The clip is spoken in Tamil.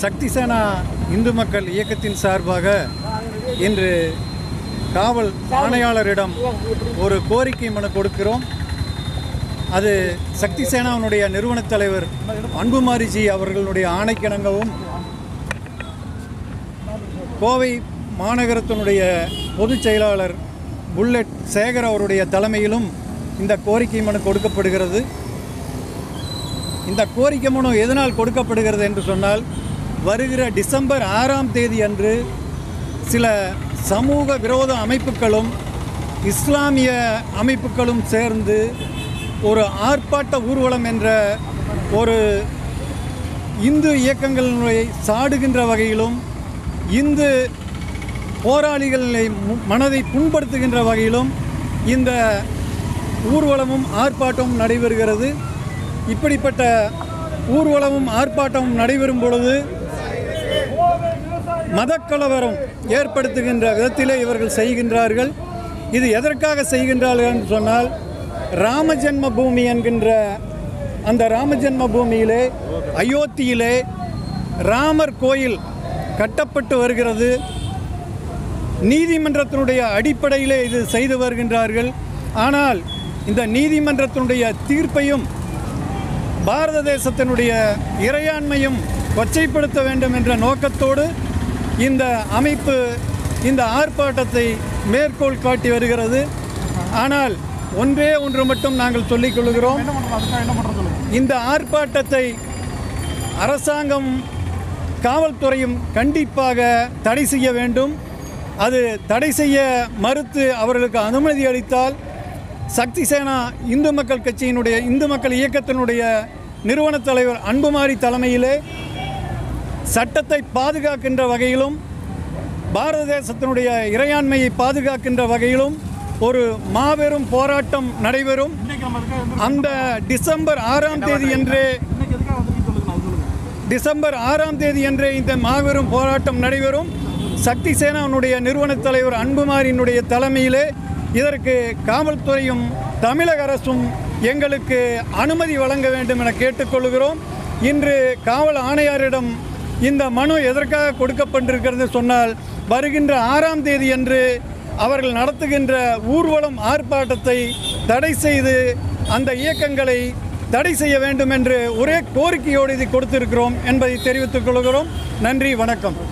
சக்தி சேனா இந்து மக்கள் இயக்கத்தின் சார்பாக இன்று காவல் ஆணையாளரிடம் ஒரு கோரிக்கை மனு கொடுக்கிறோம் அது சக்தி சேனாவினுடைய நிறுவனத் தலைவர் அன்புமாரிஜி அவர்களுடைய ஆணைக்கிணங்கவும் கோவை மாநகரத்தினுடைய பொதுச் செயலாளர் புல்லட் சேகர் அவருடைய தலைமையிலும் இந்த கோரிக்கை மனு கொடுக்கப்படுகிறது இந்த கோரிக்கை மனு எதனால் கொடுக்கப்படுகிறது என்று சொன்னால் வருகிற டிசம்பர் ஆறாம் தேதி அன்று சில சமூக விரோத அமைப்புகளும் இஸ்லாமிய அமைப்புகளும் சேர்ந்து ஒரு ஆர்ப்பாட்ட ஊர்வலம் என்ற ஒரு இந்து இயக்கங்களை சாடுகின்ற வகையிலும் இந்து போராளிகளை மு- மனதை புண்படுத்துகின்ற வகையிலும் இந்த ஊர்வலமும் ஆர்ப்பாட்டமும் நடைபெறுகிறது இப்படிப்பட்ட ஊர்வலமும் ஆர்ப்பாட்டமும் நடைபெறும் பொழுது மதக்கலவரம் ஏற்படுத்துகின்ற விதத்திலே இவர்கள் செய்கின்றார்கள் இது எதற்காக செய்கின்றார்கள் என்று சொன்னால் ராமஜென்ம பூமி என்கின்ற அந்த ராமஜென்ம பூமியிலே அயோத்தியிலே ராமர் கோயில் கட்டப்பட்டு வருகிறது நீதிமன்றத்தினுடைய அடிப்படையிலே இது செய்து வருகின்றார்கள் ஆனால் இந்த நீதிமன்றத்தினுடைய தீர்ப்பையும் பாரத தேசத்தினுடைய இறையாண்மையும் கொச்சைப்படுத்த வேண்டும் என்ற நோக்கத்தோடு இந்த அமைப்பு இந்த ஆர்ப்பாட்டத்தை மேற்கோள் காட்டி வருகிறது ஆனால் ஒன்றே ஒன்று மட்டும் நாங்கள் சொல்லிக் கொள்கிறோம் இந்த ஆர்ப்பாட்டத்தை அரசாங்கம் காவல்துறையும் கண்டிப்பாக தடை செய்ய வேண்டும் அது தடை செய்ய மறுத்து அவர்களுக்கு அனுமதி அளித்தால் சக்தி சேனா இந்து மக்கள் கட்சியினுடைய இந்து மக்கள் இயக்கத்தினுடைய நிறுவனத் தலைவர் அன்புமாரி தலைமையிலே சட்டத்தை பாதுகாக்கின்ற வகையிலும் பாரத தேசத்தினுடைய இறையாண்மையை பாதுகாக்கின்ற வகையிலும் ஒரு மாபெரும் போராட்டம் நடைபெறும் அந்த டிசம்பர் ஆறாம் தேதி அன்றே டிசம்பர் ஆறாம் தேதி அன்றே இந்த மாபெரும் போராட்டம் நடைபெறும் சக்தி சேனாவுடைய நிறுவனத் தலைவர் அன்புமாரியினுடைய தலைமையிலே இதற்கு காவல்துறையும் தமிழக அரசும் எங்களுக்கு அனுமதி வழங்க வேண்டும் என கேட்டுக்கொள்கிறோம் இன்று காவல் ஆணையாரிடம் இந்த மனு எதற்காக கொடுக்கப்பட்டிருக்கிறது சொன்னால் வருகின்ற ஆறாம் தேதி அன்று அவர்கள் நடத்துகின்ற ஊர்வலம் ஆர்ப்பாட்டத்தை தடை செய்து அந்த இயக்கங்களை தடை செய்ய வேண்டும் என்று ஒரே கோரிக்கையோடு இதை கொடுத்திருக்கிறோம் என்பதை தெரிவித்துக் கொள்கிறோம் நன்றி வணக்கம்